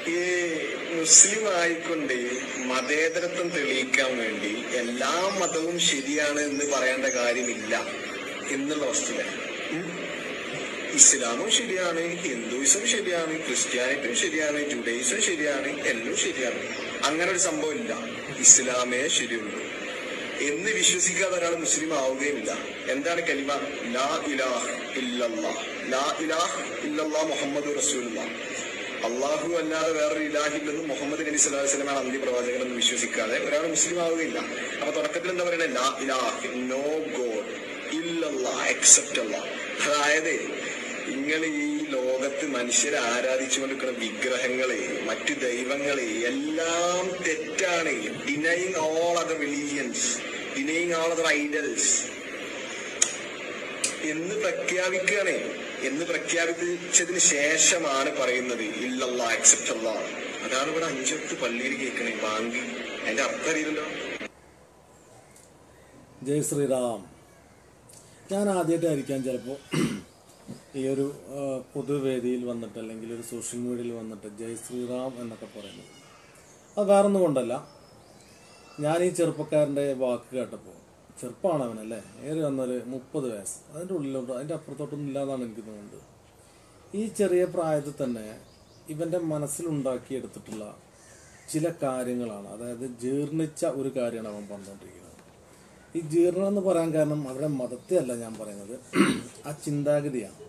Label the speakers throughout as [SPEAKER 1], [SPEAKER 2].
[SPEAKER 1] ഈ മുസ്ലിം ആയിക്കൊണ്ട് മതേതരത്വം തെളിയിക്കാൻ വേണ്ടി എല്ലാ മതവും ശരിയാണ് എന്ന് പറയേണ്ട കാര്യമില്ല എന്നുള്ള വസ്തുത ഉം. ഇസ്ലാമും ശരിയാണ് ഹിന്ദുയിസം ശരിയാണ് ക്രിസ്ത്യാനിറ്റും ശരിയാണ് ജുഡൈസം ശരിയാണ് എല്ലാം ശരിയാണ് അങ്ങനെ ഒരു സംഭവം ഇല്ല ഇസ്ലാമേ ശരിയുള്ളൂ എന്ന് വിശ്വസിക്കാതെ ഒരാൾ മുസ്ലിം ആവുകയുമില്ല എന്താണ് കലിമ ലാ ഇലാഹ് ഇല്ലല്ലാ ലാ ഇലാഹ് ഇല്ലല്ലാ മുഹമ്മദ് റസൂലുള്ള അള്ളാഹു അല്ലാതെ വേറൊരു ഇലാഹില്ലെന്ന് മുഹമ്മദ് നബി സ്വല്ലല്ലാഹു അലൈഹി വസല്ലമയാണ് അന്ത്യ പ്രവാചകൻ എന്ന് വിശ്വസിക്കാതെ ഒരാൾ മുസ്ലിം ആവുകയില്ല അപ്പൊ തുടക്കത്തിൽ എന്താ പറയുന്നത് ലാ ഇലാഹ് നോ ഗോഡ് ഇല്ലല്ലാ എക്സെപ്റ്റ് അല്ലാ അതായത് നിങ്ങൾ ഈ ലോകത്ത് മനുഷ്യരെ ആരാധിച്ചുകൊണ്ടിരിക്കുന്ന വിഗ്രഹങ്ങളെ മറ്റു ദൈവങ്ങളെ എല്ലാം തെറ്റാണ് denying all other religions denying all other idols എന്ന് പ്രഖ്യാപിക്കുകയാണ് എന്ന് പ്രഖ്യാപിച്ചതിന് ശേഷമാണ് പറയുന്നത് ഇല്ലല്ല അക്സെപ്റ്റ് അല്ല അതാണ് ഇവിടെ അഞ്ചത്ത് പള്ളിയിൽ കേൾക്കണേ ബാങ്കി അതിന്റെ അർത്ഥം അറിയില്ലല്ലോ
[SPEAKER 2] ജയ് ശ്രീറാം ഞാൻ ആദ്യമായിട്ടായിരിക്കാം ചിലപ്പോൾ ഈ ഒരു ആ, പൊതുവേദിയിൽ വന്നിട്ട് അല്ലെങ്കിൽ ഒരു സോഷ്യൽ മീഡിയയിൽ വന്നിട്ട് ജയ് ശ്രീറാം എന്നൊക്കെ പറയുന്നത് അത് വേറൊന്നും കൊണ്ടല്ല ഞാൻ ഈ ചെറുപ്പക്കാരൻ്റെ വാക്ക് കേട്ടപ്പോൾ ചെറുപ്പമാണ് അവനല്ലേ ഏറി വന്നൊരു മുപ്പത് വയസ്സ് അതിൻ്റെ ഉള്ളിലോട്ട് അതിൻ്റെ അപ്പുറത്തോട്ടൊന്നും ഇല്ലാന്നാണ് എനിക്ക് തോന്നുന്നത് ഈ ചെറിയ പ്രായത്തിൽ തന്നെ ഇവൻ്റെ മനസ്സിലുണ്ടാക്കിയെടുത്തിട്ടുള്ള ചില കാര്യങ്ങളാണ് അതായത് ജീർണിച്ച ഒരു കാര്യമാണ് അവൻ പറഞ്ഞുകൊണ്ടിരിക്കുന്നത് ഈ ജീർണം എന്ന് പറയാൻ കാരണം അവരുടെ മതത്തെ അല്ല ഞാൻ പറയുന്നത് ആ ചിന്താഗതിയാണ്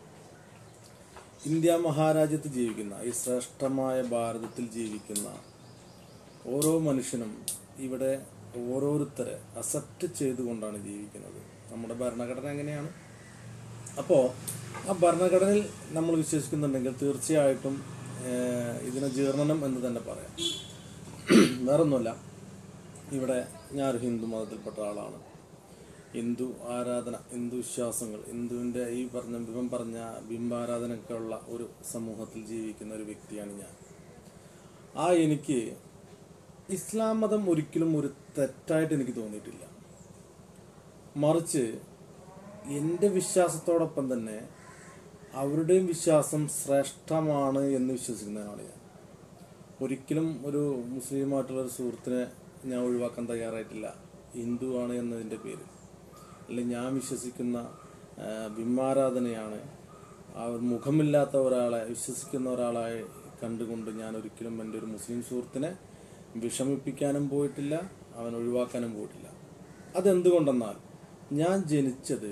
[SPEAKER 2] ഇന്ത്യ മഹാരാജ്യത്ത് ജീവിക്കുന്ന ഈ ശ്രേഷ്ഠമായ ഭാരതത്തിൽ ജീവിക്കുന്ന ഓരോ മനുഷ്യനും ഇവിടെ ഓരോരുത്തരെ അക്സെപ്റ്റ് ചെയ്തുകൊണ്ടാണ് ജീവിക്കുന്നത് നമ്മുടെ ഭരണഘടന എങ്ങനെയാണ് അപ്പോൾ ആ ഭരണഘടനയിൽ നമ്മൾ വിശ്വസിക്കുന്നുണ്ടെങ്കിൽ തീർച്ചയായിട്ടും ഏഹ്, ഇതിനെ ജീർണനം എന്ന് തന്നെ പറയാം വേറൊന്നുമല്ല ഇവിടെ ഞാനൊരു ഹിന്ദു മതത്തിൽപ്പെട്ട ആളാണ് ഹിന്ദു ആരാധന ഹിന്ദു വിശ്വാസങ്ങൾ ഹിന്ദുവിൻ്റെ ഈ പറഞ്ഞ ഇവൻ പറഞ്ഞ ബിംബാരാധനയൊക്കെ ഉള്ള ഒരു സമൂഹത്തിൽ ജീവിക്കുന്ന ഒരു വ്യക്തിയാണ് ഞാൻ ആ എനിക്ക് ഇസ്ലാം മതം ഒരിക്കലും ഒരു തെറ്റായിട്ട് എനിക്ക് തോന്നിയിട്ടില്ല മറിച്ച് എൻ്റെ വിശ്വാസത്തോടൊപ്പം തന്നെ അവരുടെയും വിശ്വാസം ശ്രേഷ്ഠമാണ് എന്ന് വിശ്വസിക്കുന്നതാണ് ഞാൻ ഒരിക്കലും ഒരു മുസ്ലിമായിട്ടുള്ള ഒരു സുഹൃത്തിനെ ഞാൻ ഒഴിവാക്കാൻ തയ്യാറായിട്ടില്ല ഹിന്ദു ആണ് എന്നതിൻ്റെ പേരിൽ അല്ലെങ്കിൽ ഞാൻ വിശ്വസിക്കുന്ന ആ, ബിംബാരാധനയാണ് ആ ഒരു മുഖമില്ലാത്ത ഒരാളെ വിശ്വസിക്കുന്ന ഒരാളായി കണ്ടുകൊണ്ട് ഞാൻ ഒരിക്കലും എൻ്റെ ഒരു മുസ്ലിം സുഹൃത്തിനെ വിഷമിപ്പിക്കാനും പോയിട്ടില്ല അവൻ ഒഴിവാക്കാനും പോയിട്ടില്ല അതെന്തുകൊണ്ടെന്നാൽ ഞാൻ ജനിച്ചത്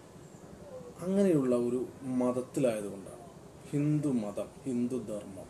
[SPEAKER 2] അങ്ങനെയുള്ള ഒരു മതത്തിലായതുകൊണ്ടാണ് ഹിന്ദു മതം ഹിന്ദു ധർമ്മം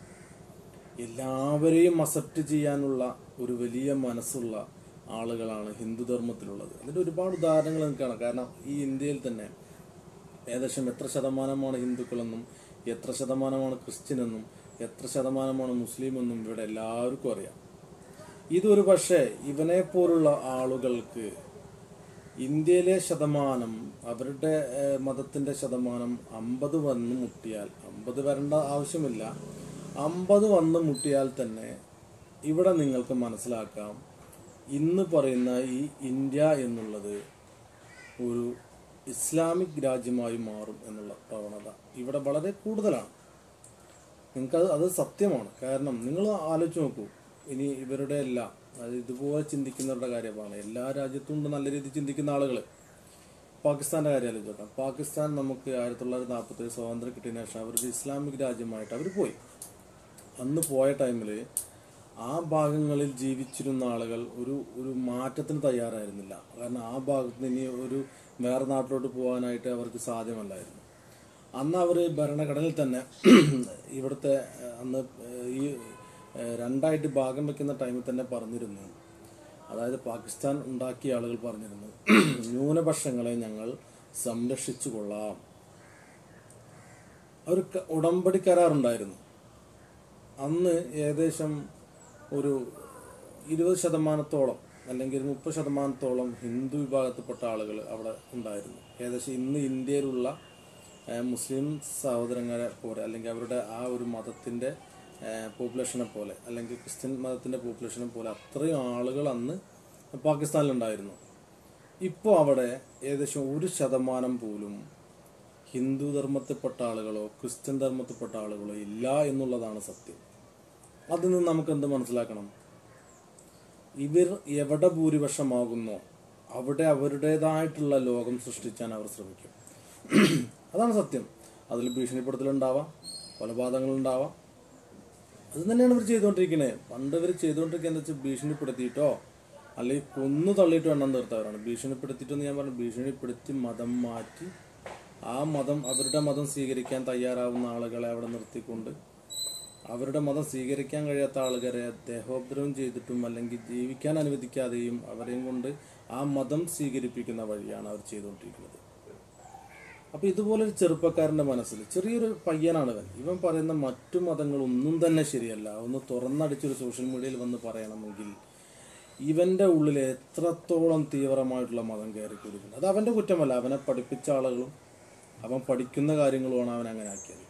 [SPEAKER 2] എല്ലാവരെയും അക്സെപ്റ്റ് ചെയ്യാനുള്ള ഒരു വലിയ മനസ്സുള്ള ആളുകളാണ് ഹിന്ദു ധർമ്മത്തിലുള്ളത് അതിൻ്റെ ഒരുപാട് ഉദാഹരണങ്ങൾ നമുക്ക് കാണാം കാരണം ഈ ഇന്ത്യയിൽ തന്നെ ഏകദേശം എത്ര ശതമാനമാണ് ഹിന്ദുക്കളെന്നും എത്ര ശതമാനമാണ് ക്രിസ്ത്യൻ എന്നും എത്ര ശതമാനമാണ് മുസ്ലിം എന്നും ഇവിടെ എല്ലാവർക്കും അറിയാം ഇതൊരു പക്ഷേ ഇവനെ പോലുള്ള ആളുകൾക്ക് ഇന്ത്യയിലെ ശതമാനം അവരുടെ ഏഹ്, മതത്തിന്റെ ശതമാനം അമ്പത് വന്ന് മുട്ടിയാൽ അമ്പത് വരേണ്ട ആവശ്യമില്ല അമ്പത് വന്ന് മുട്ടിയാൽ തന്നെ ഇവിടെ നിങ്ങൾക്ക് മനസ്സിലാക്കാം ഇന്ന് പറയുന്ന ഈ ഇന്ത്യ എന്നുള്ളത് ഒരു ഇസ്ലാമിക് രാജ്യമായി മാറും എന്നുള്ള പ്രവണത ഇവിടെ വളരെ കൂടുതലാണ് നിങ്ങൾക്കത് അത് സത്യമാണ് കാരണം നിങ്ങൾ ആലോചിച്ച് നോക്കൂ ഇനി ഇവരുടെ എല്ലാം അത് ഇതുപോലെ ചിന്തിക്കുന്നവരുടെ കാര്യമാണ് എല്ലാ രാജ്യത്തും ഉണ്ട് നല്ല രീതിയിൽ ചിന്തിക്കുന്ന ആളുകൾ പാകിസ്ഥാന്റെ കാര്യം ആലോചിച്ച് നോക്കാം പാകിസ്ഥാൻ നമുക്ക് ആയിരത്തി തൊള്ളായിരത്തി നാൽപ്പത്തി സ്വാതന്ത്ര്യം കിട്ടിയതിനു ശേഷം അവരൊരു ഇസ്ലാമിക് രാജ്യമായിട്ട് അവർ പോയി അന്ന് പോയ ടൈമിൽ ആ ഭാഗങ്ങളിൽ ജീവിച്ചിരുന്ന ആളുകൾ ഒരു ഒരു മാറ്റത്തിന് തയ്യാറായിരുന്നില്ല കാരണം ആ ഭാഗത്ത് നിന്ന് ഇനി ഒരു വേറെ നാട്ടിലോട്ട് പോകാനായിട്ട് അവർക്ക് സാധ്യമല്ലായിരുന്നു അന്ന് അവർ ഭരണഘടനയിൽ തന്നെ ഇവിടുത്തെ ഏഹ്, അന്ന് ഏഹ്, ഈ ഏഹ്, രണ്ടായിട്ട് ഭാഗം വെക്കുന്ന ടൈമിൽ തന്നെ പറഞ്ഞിരുന്നു അതായത് പാകിസ്ഥാൻ ഉണ്ടാക്കിയ ആളുകൾ പറഞ്ഞിരുന്നു ന്യൂനപക്ഷങ്ങളെ ഞങ്ങൾ സംരക്ഷിച്ചു കൊള്ളാം ഒരു ക- ഉടമ്പടി കരാറുണ്ടായിരുന്നു അന്ന് ഏകദേശം ഒരു ഇരുപത് ശതമാനത്തോളം അല്ലെങ്കിൽ ഒരു മുപ്പത് ശതമാനത്തോളം ഹിന്ദു വിഭാഗത്തിൽപ്പെട്ട ആളുകൾ അവിടെ ഉണ്ടായിരുന്നു ഏകദേശം ഇന്ന് ഇന്ത്യയിലുള്ള ഏഹ്, മുസ്ലിം സഹോദരങ്ങളെ പോലെ അല്ലെങ്കിൽ അവരുടെ ആ ഒരു മതത്തിൻ്റെ പോപ്പുലേഷനെ പോലെ അല്ലെങ്കിൽ ക്രിസ്ത്യൻ മതത്തിൻ്റെ പോപ്പുലേഷനെ പോലെ അത്രയും ആളുകൾ അന്ന് പാകിസ്ഥാനിലുണ്ടായിരുന്നു ഇപ്പോൾ അവിടെ ഏകദേശം ഒരു ശതമാനം പോലും ഹിന്ദു ധർമ്മത്തിൽപ്പെട്ട ആളുകളോ ക്രിസ്ത്യൻ ധർമ്മത്തിൽപ്പെട്ട ആളുകളോ ഇല്ല എന്നുള്ളതാണ് സത്യം അതിൽ നിന്ന് നമുക്ക് എന്ത് മനസ്സിലാക്കണം ഇവർ എവിടെ ഭൂരിപക്ഷമാകുന്നോ അവിടെ അവരുടേതായിട്ടുള്ള ലോകം സൃഷ്ടിക്കാൻ അവർ ശ്രമിക്കും അതാണ് സത്യം അതിൽ ഭീഷണിപ്പെടുത്തലുണ്ടാവാം കൊലപാതകങ്ങളുണ്ടാവാം അത് തന്നെയാണ് ഇവർ ചെയ്തുകൊണ്ടിരിക്കുന്നത് പണ്ട് ഇവർ ചെയ്തുകൊണ്ടിരിക്കുന്നത് എന്താ വെച്ചാൽ ഭീഷണിപ്പെടുത്തിയിട്ടോ അല്ലെങ്കിൽ കൊന്നു തള്ളിയിട്ടോ എണ്ണം തീർത്തവരാണ് ഭീഷണിപ്പെടുത്തിയിട്ടെന്ന് ഞാൻ പറഞ്ഞു ഭീഷണിപ്പെടുത്തി മതം മാറ്റി ആ മതം അവരുടെ മതം സ്വീകരിക്കാൻ തയ്യാറാവുന്ന ആളുകളെ അവിടെ നിർത്തിക്കൊണ്ട് അവരുടെ മതം സ്വീകരിക്കാൻ കഴിയാത്ത ആളുകളെ ദേഹോപദ്രവം ചെയ്തിട്ടും അല്ലെങ്കിൽ ജീവിക്കാൻ അനുവദിക്കാതെയും അവരെയും കൊണ്ട് ആ മതം സ്വീകരിപ്പിക്കുന്ന വഴിയാണ് അവർ ചെയ്തുകൊണ്ടിരിക്കുന്നത് അപ്പൊ ഇതുപോലെ ഒരു ചെറുപ്പക്കാരന്റെ മനസ്സിൽ ചെറിയൊരു പയ്യനാണ് ഇവൻ ഇവൻ പറയുന്ന മറ്റു മതങ്ങളൊന്നും തന്നെ ശരിയല്ല ഒന്ന് തുറന്നടിച്ചൊരു സോഷ്യൽ മീഡിയയിൽ വന്ന് പറയണമെങ്കിൽ ഇവന്റെ ഉള്ളിൽ എത്രത്തോളം തീവ്രമായിട്ടുള്ള മതം കയറി കൂടിയിട്ടുണ്ട് അത് അവന്റെ കുറ്റമല്ല അവനെ പഠിപ്പിച്ച ആളുകളും അവൻ പഠിക്കുന്ന കാര്യങ്ങളുമാണ് അവൻ അങ്ങനെ ആക്കിയത്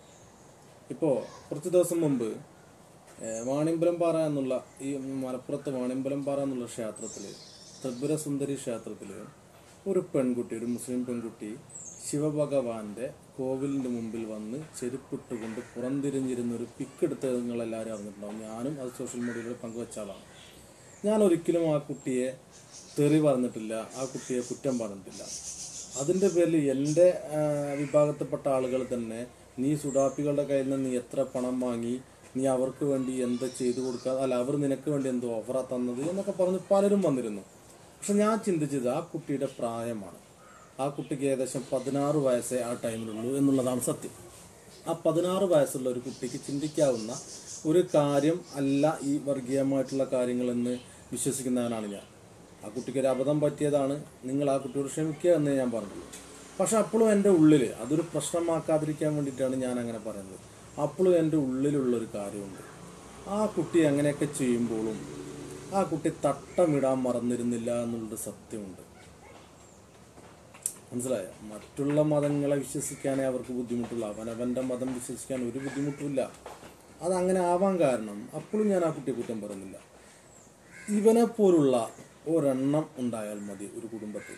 [SPEAKER 2] ഇപ്പോൾ കുറച്ച് ദിവസം മുമ്പ് ഏഹ്, വാണിമ്പലം പാറ എന്നുള്ള ഈ മലപ്പുറത്ത് വാണിമ്പലം പാറ എന്നുള്ള ക്ഷേത്രത്തിൽ ത്രിപുര സുന്ദരി ക്ഷേത്രത്തിൽ ഒരു പെൺകുട്ടി ഒരു മുസ്ലിം പെൺകുട്ടി ശിവഭഗവാന്റെ കോവിലിന്റെ മുമ്പിൽ വന്ന് ചെരുപ്പിട്ടുകൊണ്ട് പുറംതിരിഞ്ഞിരുന്ന ഒരു പിക്ക് എടുത്ത് നിങ്ങളെല്ലാവരും അറിഞ്ഞിട്ടുണ്ടാവും ഞാനും അത് സോഷ്യൽ മീഡിയയിൽ പങ്കുവച്ച ആളാണ് ഞാൻ ഒരിക്കലും ആ കുട്ടിയെ തെറി പറഞ്ഞിട്ടില്ല ആ കുട്ടിയെ കുറ്റം പറഞ്ഞിട്ടില്ല അതിൻ്റെ പേരിൽ എൻ്റെ ആ, വിഭാഗത്തിൽപ്പെട്ട ആളുകൾ തന്നെ നീ സുഡാപ്പികളുടെ കയ്യിൽ നിന്ന് നീ എത്ര പണം വാങ്ങി നീ അവർക്ക് വേണ്ടി എന്താ ചെയ്തു കൊടുക്കുക അല്ല അവർ നിനക്ക് വേണ്ടി എന്തോ ഓഫറാ തന്നത് എന്നൊക്കെ പറഞ്ഞ് പലരും വന്നിരുന്നു പക്ഷെ ഞാൻ ചിന്തിച്ചത് ആ കുട്ടിയുടെ പ്രായമാണ് ആ കുട്ടിക്ക് ഏകദേശം പതിനാറ് വയസ്സേ ആ ടൈമിലുള്ളൂ എന്നുള്ളതാണ് സത്യം ആ പതിനാറ് വയസ്സുള്ള ഒരു കുട്ടിക്ക് ചിന്തിക്കാവുന്ന ഒരു കാര്യം അല്ല ഈ വർഗീയമായിട്ടുള്ള കാര്യങ്ങളെന്ന് വിശ്വസിക്കുന്നവനാണ് ഞാൻ ആ കുട്ടിക്ക് ഒരു അബദ്ധം പറ്റിയതാണ് നിങ്ങൾ ആ കുട്ടിയോട് ക്ഷമിക്കുക എന്നേ ഞാൻ പറഞ്ഞുള്ളൂ പക്ഷെ അപ്പോഴും എൻ്റെ ഉള്ളിൽ അതൊരു പ്രശ്നമാക്കാതിരിക്കാൻ വേണ്ടിയിട്ടാണ് ഞാൻ അങ്ങനെ പറയുന്നത് അപ്പോഴും എൻ്റെ ഉള്ളിലുള്ളൊരു കാര്യമുണ്ട് ആ കുട്ടി അങ്ങനെയൊക്കെ ചെയ്യുമ്പോഴും ആ കുട്ടി തട്ടമിടാൻ മറന്നിരുന്നില്ല എന്നുള്ളൊരു സത്യമുണ്ട് മനസ്സിലായോ മറ്റുള്ള മതങ്ങളെ വിശ്വസിക്കാനേ അവർക്ക് ബുദ്ധിമുട്ടുള്ളൂ അവനവൻ്റെ മതം വിശ്വസിക്കാൻ ഒരു ബുദ്ധിമുട്ടുമില്ല അതങ്ങനെ ആവാൻ കാരണം അപ്പോഴും ഞാൻ ആ കുട്ടിയെ കുറ്റം പറയുന്നില്ല ഇവനെ പോലുള്ള ഒരെണ്ണം ഉണ്ടായാൽ മതി ഒരു കുടുംബത്തിൽ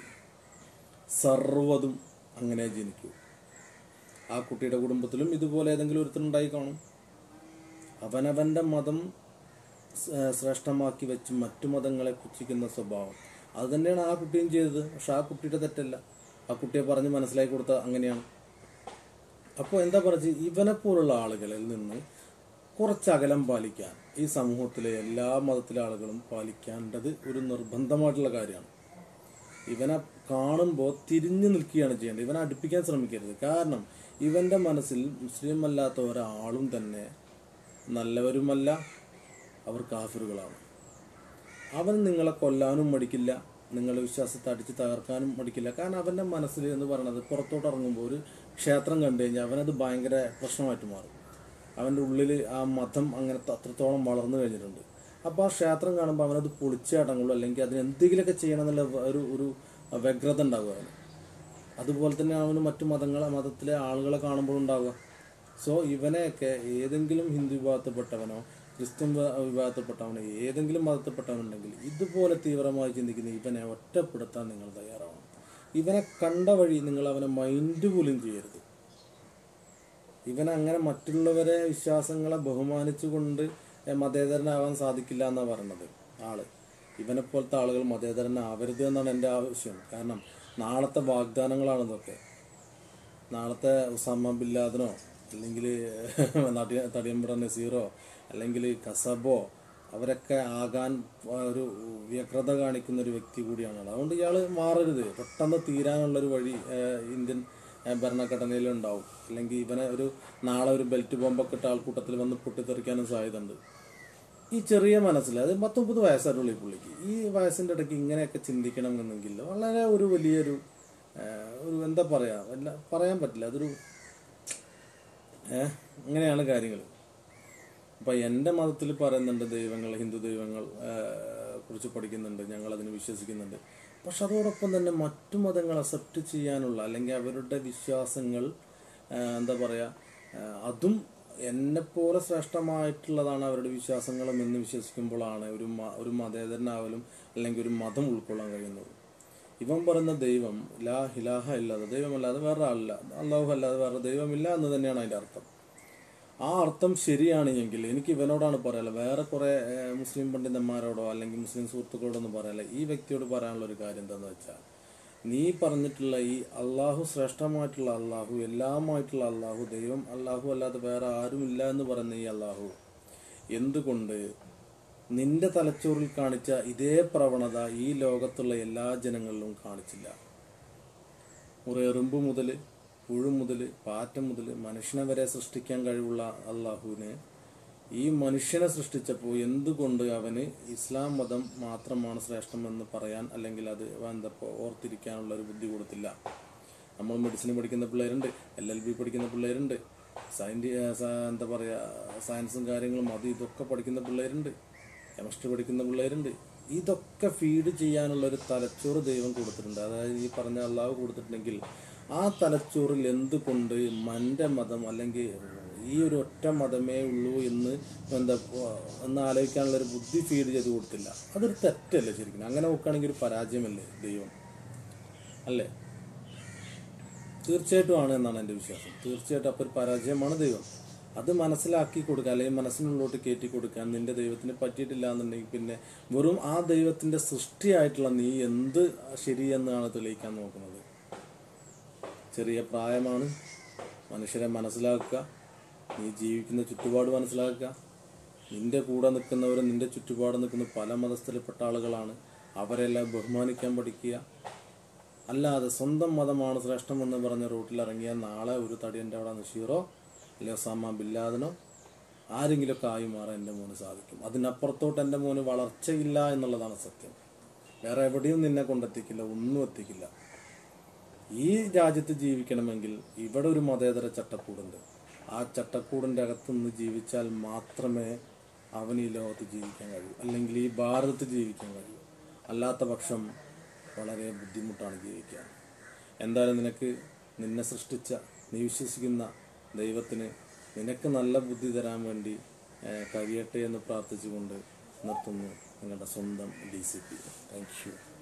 [SPEAKER 2] സർവ്വതും അങ്ങനെ ജനിക്കൂ ആ കുട്ടിയുടെ കുടുംബത്തിലും ഇതുപോലെ ഏതെങ്കിലും ഒരുത്തനുണ്ടായി കാണും അവനവൻ്റെ മതം സ- ശ്രേഷ്ഠമാക്കി വെച്ച് മറ്റു മതങ്ങളെ പുച്ഛിക്കുന്ന സ്വഭാവം അത് തന്നെയാണ് ആ കുട്ടിയും ചെയ്തത് പക്ഷെ ആ കുട്ടിയുടെ തെറ്റല്ല ആ കുട്ടിയെ പറഞ്ഞ് മനസ്സിലാക്കി കൊടുത്ത അങ്ങനെയാണ് അപ്പോൾ എന്താ പറയുക ഇവനെ പോലുള്ള ആളുകളിൽ നിന്ന് കുറച്ച് അകലം പാലിക്കാൻ ഈ സമൂഹത്തിലെ എല്ലാ മതത്തിലെ ആളുകളും പാലിക്കേണ്ടത് ഒരു നിർബന്ധമായിട്ടുള്ള കാര്യമാണ് ഇവനെ കാണുമ്പോൾ തിരിഞ്ഞു നിൽക്കുകയാണ് ചെയ്യേണ്ടത് ഇവനെ അടുപ്പിക്കാൻ ശ്രമിക്കരുത് കാരണം ഇവന്റെ മനസ്സിൽ മുസ്ലിം അല്ലാത്ത ഒരാളും തന്നെ നല്ലവരുമല്ല അവർ കാഫിറുകളാണ് അവൻ നിങ്ങളെ കൊല്ലാനും മടിക്കില്ല നിങ്ങളുടെ വിശ്വാസത്തെ അടിച്ച് തകർക്കാനും മടിക്കില്ല കാരണം അവൻ്റെ മനസ്സിൽ എന്ന് പറയുന്നത് പുറത്തോട്ട് ഇറങ്ങുമ്പോൾ ഒരു ക്ഷേത്രം കണ്ടു കഴിഞ്ഞാൽ അവനത് ഭയങ്കര പ്രശ്നമായിട്ട് മാറും അവൻ്റെ ഉള്ളിൽ ആ മതം അങ്ങനെ അത്രത്തോളം വളർന്നു കഴിഞ്ഞിട്ടുണ്ട് അപ്പോൾ ആ ക്ഷേത്രം കാണുമ്പോൾ അവനത് പൊളിച്ചടങ്ങുള്ളൂ അല്ലെങ്കിൽ അതിന് എന്തെങ്കിലുമൊക്കെ ചെയ്യണം എന്നുള്ള ഒരു ഒരു വ്യഗ്രത ഉണ്ടാവുക അവന് അതുപോലെ തന്നെ അവന് മറ്റു മതങ്ങളെ മതത്തിലെ ആളുകളെ കാണുമ്പോൾ ഉണ്ടാവുക സോ ഇവനെയൊക്കെ ഏതെങ്കിലും ഹിന്ദു വിഭാഗത്തിൽപ്പെട്ടവനോ ക്രിസ്ത്യൻ വിഭാ- വിഭാഗത്തിൽപ്പെട്ടവനോ ഏതെങ്കിലും മതത്തിൽപ്പെട്ടവനുണ്ടെങ്കിൽ ഇതുപോലെ തീവ്രമായി ചിന്തിക്കുന്ന ഇവനെ ഒറ്റപ്പെടുത്താൻ നിങ്ങൾ തയ്യാറാവണം ഇവനെ കണ്ട വഴി നിങ്ങൾ അവനെ മൈൻഡ് പോലും ചെയ്യരുത് ഇവൻ അങ്ങനെ മറ്റുള്ളവരെ വിശ്വാസങ്ങളെ ബഹുമാനിച്ചുകൊണ്ട് എ, മതേതരനാവാൻ സാധിക്കില്ല എന്നാണ് പറയണത് ആള് ഇവനെ പോലത്തെ ആളുകൾ മതേതരനാവരുത് എന്നാണ് എൻ്റെ ആവശ്യം കാരണം നാളത്തെ വാഗ്ദാനങ്ങളാണ് ഇതൊക്കെ നാളത്തെ ഉസാമ ബില്ലാദനോ അല്ലെങ്കിൽ നടിയ തടിയമ്പട നസീറോ അല്ലെങ്കിൽ കസബോ അവരൊക്കെ ആകാൻ ഒരു വ്യഗ്രത കാണിക്കുന്ന ഒരു വ്യക്തി കൂടിയാണ് ആൾ. അതുകൊണ്ട് ഇയാൾ മാറരുത് പെട്ടെന്ന് തീരാനുള്ളൊരു വഴി ഏഹ്, ഇന്ത്യൻ ഏഹ്, ഭരണഘടനയിൽ ഉണ്ടാവും അല്ലെങ്കിൽ ഇവനെ ഒരു നാളെ ഒരു ബെൽറ്റ് ബോംബൊക്കെ ഇട്ട ആൾക്കൂട്ടത്തിൽ വന്ന് പൊട്ടിത്തെറിക്കാനും സാധ്യതയുണ്ട് ഈ ചെറിയ മനസ്സിൽ അത് പത്തൊമ്പത് വയസ്സായിട്ടുള്ള ഈ പുള്ളിക്ക് ഈ വയസ്സിൻ്റെ ഇടയ്ക്ക് ഇങ്ങനെയൊക്കെ ചിന്തിക്കണം എന്നെങ്കിൽ വളരെ ഒരു വലിയൊരു ഏഹ്, ഒരു എന്താ പറയാ വല്ല പറയാൻ പറ്റില്ല അതൊരു ഏഹ് അങ്ങനെയാണ് കാര്യങ്ങൾ അപ്പം എൻ്റെ മതത്തിൽ പറയുന്നുണ്ട് ദൈവങ്ങൾ ഹിന്ദു ദൈവങ്ങൾ ഏഹ്, കുറിച്ച് പഠിക്കുന്നുണ്ട് ഞങ്ങൾ അതിന് വിശ്വസിക്കുന്നുണ്ട് പക്ഷെ അതോടൊപ്പം തന്നെ മറ്റു മതങ്ങൾ അക്സെപ്റ്റ് ചെയ്യാനുള്ള അല്ലെങ്കിൽ അവരുടെ വിശ്വാസങ്ങൾ ഏഹ്, എന്താ പറയുക ഏഹ്, അതും എന്നെപ്പോലെ ശ്രേഷ്ഠമായിട്ടുള്ളതാണ് അവരുടെ വിശ്വാസങ്ങളും എന്ന് വിശ്വസിക്കുമ്പോഴാണ് ഒരു മ- ഒരു മതേതരനാവലും അല്ലെങ്കിൽ ഒരു മതം ഉൾക്കൊള്ളാൻ കഴിയുന്നത് ഇവൻ പറയുന്ന ദൈവം ലാ ഹിലാഹ ഇല്ലാതെ ദൈവമല്ലാതെ വേറെ ആളില്ല അള്ളാഹു അല്ലാതെ വേറെ ദൈവമില്ല എന്ന് തന്നെയാണ് അതിൻ്റെ അർത്ഥം ആ അർത്ഥം ശരിയാണ് എങ്കിൽ എനിക്ക് ഇവനോടാണ് പറയാനുള്ളത് വേറെ കുറേ ഏഹ്, മുസ്ലിം പണ്ഡിതന്മാരോടോ അല്ലെങ്കിൽ മുസ്ലിം സുഹൃത്തുക്കളോടോ ഒന്നും പറയാനില്ല ഈ വ്യക്തിയോട് പറയാനുള്ള ഒരു കാര്യം എന്താണെന്ന് വെച്ചാൽ നീ പറഞ്ഞിട്ടുള്ള ഈ അള്ളാഹു ശ്രേഷ്ഠമായിട്ടുള്ള അള്ളാഹു എല്ലാമായിട്ടുള്ള അള്ളാഹു ദൈവം അള്ളാഹു അല്ലാതെ വേറെ ആരുമില്ല എന്ന് പറയുന്ന ഈ അള്ളാഹു എന്തുകൊണ്ട് നിന്റെ തലച്ചോറിൽ കാണിച്ച ഇതേ പ്രവണത ഈ ലോകത്തുള്ള എല്ലാ ജനങ്ങളിലും കാണിച്ചില്ല മുറെറുമ്പ് മുതൽ പുഴു മുതൽ പാറ്റ മുതൽ മനുഷ്യനെ വരെ സൃഷ്ടിക്കാൻ കഴിവുള്ള അള്ളാഹുവിന് ഈ മനുഷ്യനെ സൃഷ്ടിച്ചപ്പോൾ എന്തുകൊണ്ട് അവന് ഇസ്ലാം മതം മാത്രമാണ് ശ്രേഷ്ഠമെന്ന് പറയാൻ അല്ലെങ്കിൽ അത് എന്തപ്പോൾ ഓർത്തിരിക്കാനുള്ള ഒരു ബുദ്ധി കൊടുത്തില്ല നമ്മൾ മെഡിസിൻ പഠിക്കുന്ന പിള്ളേരുണ്ട് എൽ എൽ ബി പഠിക്കുന്ന പിള്ളേരുണ്ട് സയൻറ്റി എന്താ പറയുക സയൻസും കാര്യങ്ങളും അത് ഇതൊക്കെ പഠിക്കുന്ന പിള്ളേരുണ്ട് കെമിസ്ട്രി പഠിക്കുന്ന പിള്ളേരുണ്ട് ഇതൊക്കെ ഫീഡ് ചെയ്യാനുള്ള ഒരു തലച്ചോറ് ദൈവം കൊടുത്തിട്ടുണ്ട് അതായത് ഈ പറഞ്ഞ അള്ളാഹ് കൊടുത്തിട്ടുണ്ടെങ്കിൽ ആ തലച്ചോറിൽ എന്തുകൊണ്ട് മൻ്റെ മതം അല്ലെങ്കിൽ ഈ ഒരു ഒറ്റ മതമേ ഉള്ളൂ എന്ന് എന്താ എന്ന് ആലോചിക്കാനുള്ള ഒരു ബുദ്ധി ഫീഡ് ചെയ്ത് കൊടുത്തില്ല അതൊരു തെറ്റല്ലേ ശരിക്കും അങ്ങനെ നോക്കുകയാണെങ്കിൽ ഒരു പരാജയമല്ലേ ദൈവം അല്ലേ തീർച്ചയായിട്ടും ആണ് എന്നാണ് എൻ്റെ വിശ്വാസം തീർച്ചയായിട്ടും അപ്പോൾ ഒരു പരാജയമാണ് ദൈവം അത് മനസ്സിലാക്കി കൊടുക്കുക അല്ലെങ്കിൽ മനസ്സിനുള്ളിലോട്ട് കയറ്റി കൊടുക്കാൻ നിന്റെ ദൈവത്തിന് പറ്റിയിട്ടില്ല എന്നുണ്ടെങ്കിൽ പിന്നെ വെറും ആ ദൈവത്തിൻ്റെ സൃഷ്ടിയായിട്ടുള്ള നീ എന്ത് ശരിയെന്നാണ് തെളിയിക്കാൻ നോക്കുന്നത് ചെറിയ പ്രായമാണ് മനുഷ്യരെ മനസ്സിലാക്കുക നീ ജീവിക്കുന്ന ചുറ്റുപാട് മനസ്സിലാക്കുക നിന്റെ കൂടെ നിൽക്കുന്നവരും നിന്റെ ചുറ്റുപാട് നിൽക്കുന്ന പല മതസ്ഥയിൽപ്പെട്ട ആളുകളാണ് അവരെല്ലാം ബഹുമാനിക്കാൻ പഠിക്കുക അല്ലാതെ സ്വന്തം മതമാണ് ശ്രേഷ്ഠമെന്ന് പറഞ്ഞ റൂട്ടിൽ ഇറങ്ങിയ നാളെ ഒരു തടിയൻ്റെ അവിടെ നഷീറോ അല്ലെങ്കിൽ ഒസാമ ബില്ലാദിനോ ആരെങ്കിലുമൊക്കെ ആയി മാറാൻ എൻ്റെ മോന് സാധിക്കും അതിനപ്പുറത്തോട്ട് എൻ്റെ മോന് വളർച്ചയില്ല എന്നുള്ളതാണ് സത്യം വേറെ എവിടെയും നിന്നെ കൊണ്ടെത്തിക്കില്ല ഒന്നും എത്തിക്കില്ല ഈ രാജ്യത്ത് ജീവിക്കണമെങ്കിൽ ഇവിടെ ഒരു മതേതര ചട്ടക്കൂടുണ്ട് ആ ചട്ടക്കൂടിൻ്റെ അകത്ത് നിന്ന് ജീവിച്ചാൽ മാത്രമേ അവന് ഈ ലോകത്ത് ജീവിക്കാൻ കഴിയൂ അല്ലെങ്കിൽ ഈ ഭാരതത്തിൽ ജീവിക്കാൻ കഴിയൂ അല്ലാത്ത പക്ഷം വളരെ ബുദ്ധിമുട്ടാണ് ജീവിക്കാൻ എന്തായാലും നിനക്ക് നിന്നെ സൃഷ്ടിച്ച നീ വിശ്വസിക്കുന്ന ദൈവത്തിന് നിനക്ക് നല്ല ബുദ്ധി തരാൻ വേണ്ടി ഏഹ്, കഴിയട്ടെ എന്ന് പ്രാർത്ഥിച്ചുകൊണ്ട് നിർത്തുന്നു നിങ്ങളുടെ സ്വന്തം D C P thank U